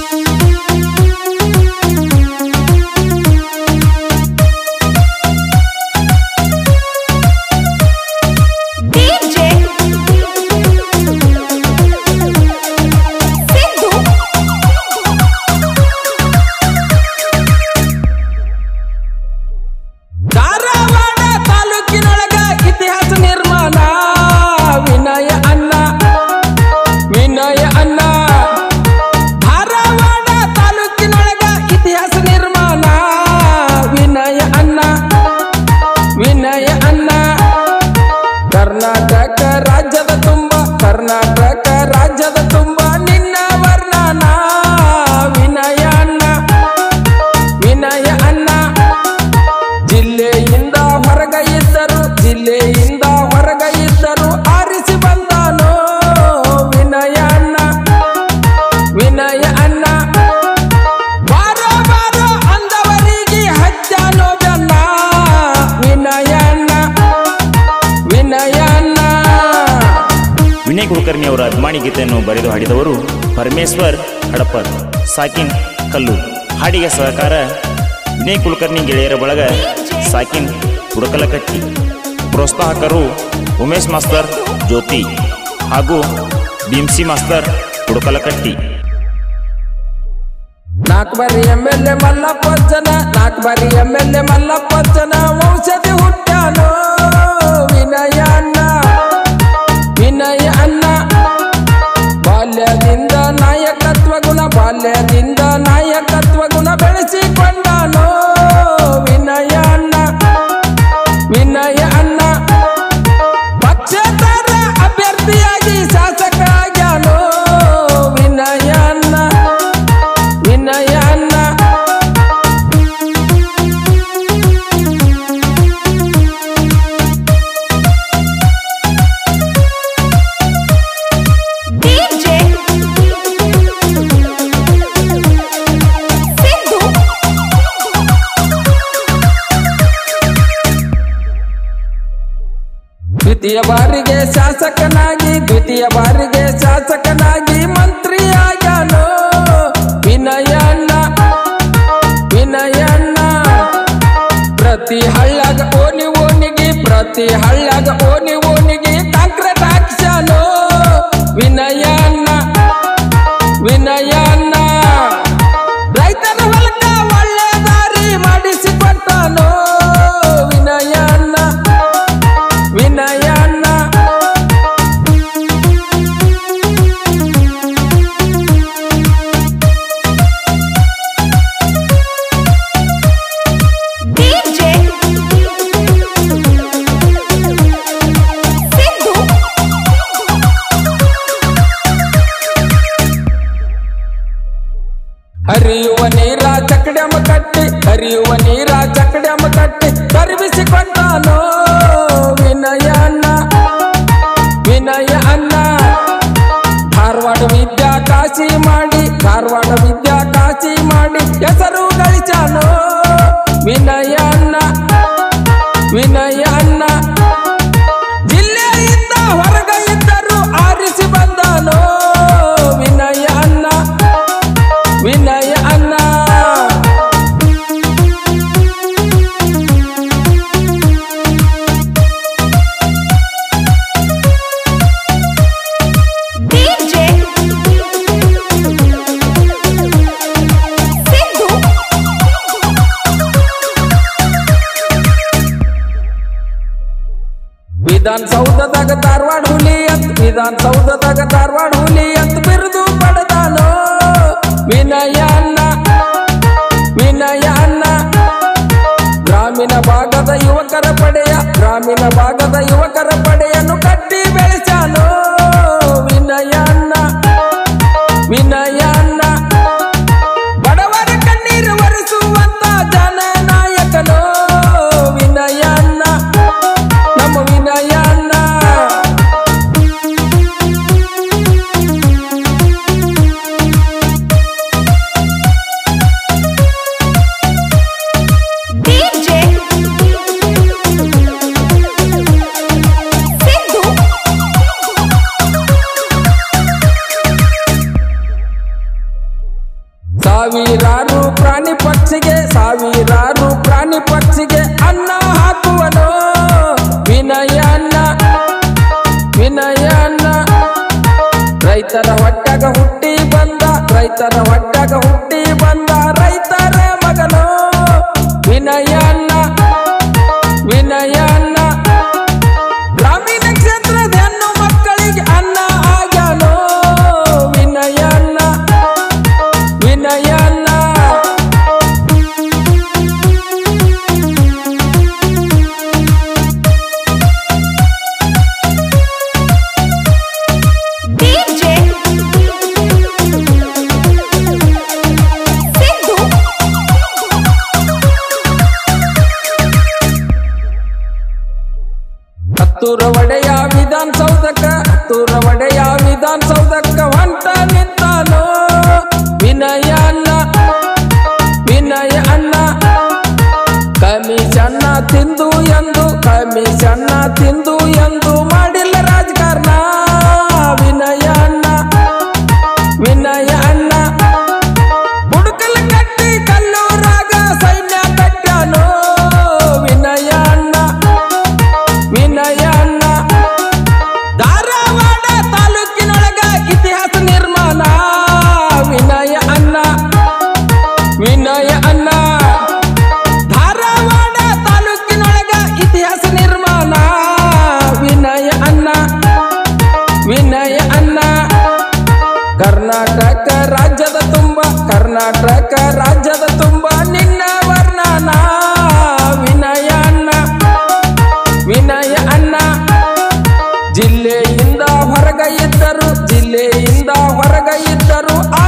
DJ Siddu Dharwad ತಾಲೂಕಿನೊಳಗ ಇತಿಹಾಸ ನಿರ್ಮಾಣ ವಿನಯ ಅನ್ನ ವಿನಯ ಅನ್ನ ಧಾರವಾಡ ತಾಲೂಕಿನೊಳಗ ಇತಿಹಾಸ ನಿರ್ಮಾಣ ವಿನಯ ಅನ್ನ ವಿನಯ ಅನ್ನ ಕರ್ನಾಟಕ ರಾಜ್ಯದ ತುಂಬ ಕರ್ನಾಟಕ ರಾಜ್ಯದ ತುಂಬ ನಿನ್ನ ವರ್ಣನ ವಿನಯ ಅನ್ನ ವಿನಯ ಅನ್ನ ಜಿಲ್ಲೆಯಿಂದ ಹೊರಗ ಇದ್ದರು ಜಿಲ್ಲೆಯಿಂದ ಹೊರಗ ಇದ್ದರು ಆರಿಸಿ ಬಂದಾನೋ ವಿನಯ ಅನ್ನ ವಿನಯ ಅನ್ನ ಬಾರ ಬಾರ ಅಂದವರಿಗೆ ಹಚ್ಚಾನೋ ಬೆನ್ನ ವಿನಯ ಅನ್ನ ವಿನಯ ಅನ್ನ ವಿನಯ್ ಕುಲಕರ್ಣಿ ಅವರ ಅಭಿಮಾನಿ ಗೀತೆಯನ್ನು ಬರೆದು ಹಾಡಿದವರು ಪರಮೇಶ್ವರ್ ಹಡಪರ್ ಸಾಕಿನ್ ಕಲ್ಲೂರ್ ಹಾಡಿಗೆ ಸಹಕಾರ ವಿನಯ್ ಕುಲಕರ್ಣಿ ಗೆಳೆಯರ ಬಳಗ ಸಾಕಿನ್ ಹುಡಕಲಕಟ್ಟಿ ಪ್ರೋತ್ಸಾಹಕರು ಉಮೇಶ್ ಮಾಸ್ತರ್ ಜ್ಯೋತಿ ಹಾಗೂ ಭೀಮ್ಸಿ ಮಾಸ್ತರ್ ಹುಡಕಲಕಟ್ಟಿ ನಾಲ್ಕು ಬಾರಿ ಎಮ್ ಎಲ್ ಎ ಮಲ್ಲಪ್ಪ ಜನ ನಾಲ್ಕು ಬಾರಿ ಎಮ್ ಎಲ್ ಎ ಮಲ್ಲಪ್ಪ ಜನ ಔಷಧಿ ಹುಟ್ಟ್ಯಾನೋ ವಿನಯ ಅನ್ನ ವಿನಯ ಅನ್ನ ಬಾಲ್ಯದಿಂದ ನಾಯಕತ್ವ ಗುಣ ಬಾಲ್ಯದಿಂದ ನಾಯಕತ್ವ ಗುಣ ಬೆಳೆಸಿಕೊಂಡಾನೋ ವಿನಯ ಅನ್ನ ವಿನಯ ಅನ್ನ ಪಕ್ಷೇತರ ಅಭ್ಯರ್ಥಿಯಾಗಿ ಶಾಸಕ ಆಗ್ಯಾನೋ ವಿನಯ ಅನ್ನ ವಿನಯ ಅನ್ನ DJ ಸಿದ್ದು ದ್ವಿತೀಯ ಬಾರಿಗೆ ಶಾಸಕನಾಗಿ ದ್ವಿತೀಯ ಬಾರಿಗೆ ಶಾಸಕನಾಗಿ ಮಂತ್ರಿ ಆಗ್ಯಾನೋ ವಿನಯ ಅಣ್ಣ ವಿನಯ ಅಣ್ಣ ಪ್ರತಿ ಹಳ್ಳಗ ಓನಿ ಓನಿಗೆ ಪ್ರತಿ ಹಳ್ಳಗ ಓನಿ ಓನಿಗೆ ಕಾಂಕ್ರೀಟ್ ಹಾಕ್ಸ್ಯಾನೋ ವಿನಯ ಅಣ್ಣ ವಿನಯ ಅಣ್ಣ ರೈತರ ಹೊಲಕ್ಕ ಒಳ್ಳೆ ದಾರಿ ಮಾಡಿಸಿಕೊಟ್ಟಾನೋ ವಿನಯ ಅಣ್ಣ ವಿನಯ ಅಣ್ಣ DJ ಸಿದ್ದು ಹರಿಯುವ ನೀರ ಚಕಡ್ಯಮ ಕಟ್ಟಿ ಹರಿಯುವ ನೀರ ಚಕಡ್ಯಮ ಕಟ್ಟಿ ಕರಿಬಿಸಿಕೊಂಡಾನೋ ವಿನಯ ಅಣ್ಣ ವಿನಯ ಅಣ್ಣ ಧಾರವಾಡ ವಿದ್ಯಾ ಕಾಶಿ ಮಾಡಿ ಧಾರವಾಡ ವಿದ್ಯಾ ಕಾಶಿ ಮಾಡಿ ಹೆಸರು ಗಳಿಸಾನೋ ವಿನಯ ಅಣ್ಣ ವಿನಯ ಅಣ್ಣ ಜಿಲ್ಲೆಯಿಂದ ಹೊರಗ ಇದ್ದರು ಆರಿಸಿ ಬಂದಾನೋ ವಿನಯ ಅಣ್ಣ ವಿನಯ ಅಣ್ಣ DJ ಸಿದ್ದು ವಿಧಾನಸೌಧದಾಗ ಧಾರವಾಡ ಹುಲಿ ಅಂತ ವಿಧಾನಸೌಧದಾಗ ಧಾರವಾಡ ಹುಲಿ ಅಂತ ಬಿರುದು ಪಡೆದಾನೋ ವಿನಯ ಅಣ್ಣ ವಿನಯ ಅಣ್ಣ ಗ್ರಾಮೀಣ ಭಾಗದ ಯುವಕರ ಪಡೆಯ ಗ್ರಾಮೀಣ ಭಾಗದ ಯುವಕರ ಪಡೆಯನ್ನು ಕಟ್ಟಿ ಬೆಳೆಸಾನೋ ವಿನಯ ಅಣ್ಣ ವಿನಯ ಅಣ್ಣ ಬಡವರ ಕಣ್ಣೀರು ಒರೆಸುವಂತ ಜನನಾಯಕನೋ ವಿನಯ ಅಣ್ಣ ನಮ್ಮ ವಿನಯ ಅಣ್ಣ DJ ಸಿದ್ದು ಸಾವಿರಾರು ಪ್ರಾಣಿ ಪಕ್ಷಿಗೆ ಸಾವಿರಾರು ಪ್ರಾಣಿ ಪಕ್ಷಿಗೆ ಅನ್ನ ಹಾಕುವನು ವಿನಯ ಅನ್ನ ವಿನಯ ಅನ್ನ ರೈತರ ಹೊಟ್ಟಾಗ ಹುಟ್ಟಿ ಬಂದ ರೈತರ ಹೊಟ್ಟಾಗ ಹುಟ್ಟಿ ಬಂದ ರೈತರ ಮಗನು ವಿನಯ ಅನ್ನ ವಿನಯ ಅನ್ನ ಗ್ರಾಮೀಣ ಕ್ಷೇತ್ರದ ಹೆಣ್ಣು ಮಕ್ಕಳಿಗೆ ಅನ್ನ ಆಗ್ಯಾನೋ ವಿನಯ ಅನ್ನ ವಿನಯ ಅನ್ನ DJ Sidhu ಹತ್ತೂರ ಒಡೆಯ ವಿಧಾನಸೌಧಕ್ಕ ಹತ್ತೂರ ಒಡೆಯ ವಿಧಾನಸೌಧಕ್ಕ ಹೊಂಟ ನಿಂತಾನೋ ವಿನಯ ಅನ್ನ ವಿನಯ ಅನ್ನ ಕಮಿಷನ್ನ ತಿಂದು ಎಂದು ಕಮಿಷನ್ನ ತಿಂದು ಎಂದು ಮಾಡಿಲ್ಲ ರಾಜಕಾರಣ ವಿನಯ ಅನ್ನ ವಿನಯ ಅನ್ನ ಬುಡಕಲ್ ಕಟ್ಟಿ ಕಲ್ಲೂರಾಗ ಸೈನ್ಯ ಕಟ್ಟ್ಯಾನೋ ವಿನಯ ಅನ್ನ ವಿನಯ ಅನ್ನ ಧಾರವಾಡ ತಾಲೂಕಿನೊಳಗ ಇತಿಹಾಸ ನಿರ್ಮಾಣ ವಿನಯ ಅನ್ನ ವಿನಯ ಅನ್ನ ಧಾರವಾಡ ತಾಲೂಕಿನೊಳಗ ಇತಿಹಾಸ ನಿರ್ಮಾಣ ವಿನಯ ಅನ್ನ ವಿನಯ ಅನ್ನ ಕರ್ನಾಟಕ ರಾಜ್ಯದ ತುಂಬ ಕರ್ನಾಟಕ ರಾಜ್ಯದ ತುಂಬ ನಿನ್ನ ವರ್ಣನ ವಿನಯ ಅನ್ನ ವಿನಯ ಅನ್ನ ಜಿಲ್ಲೆಯಿಂದ ಹೊರಗ ಇದ್ದರು ಜಿಲ್ಲೆಯಿಂದ ಹೊರಗ ಇದ್ದರು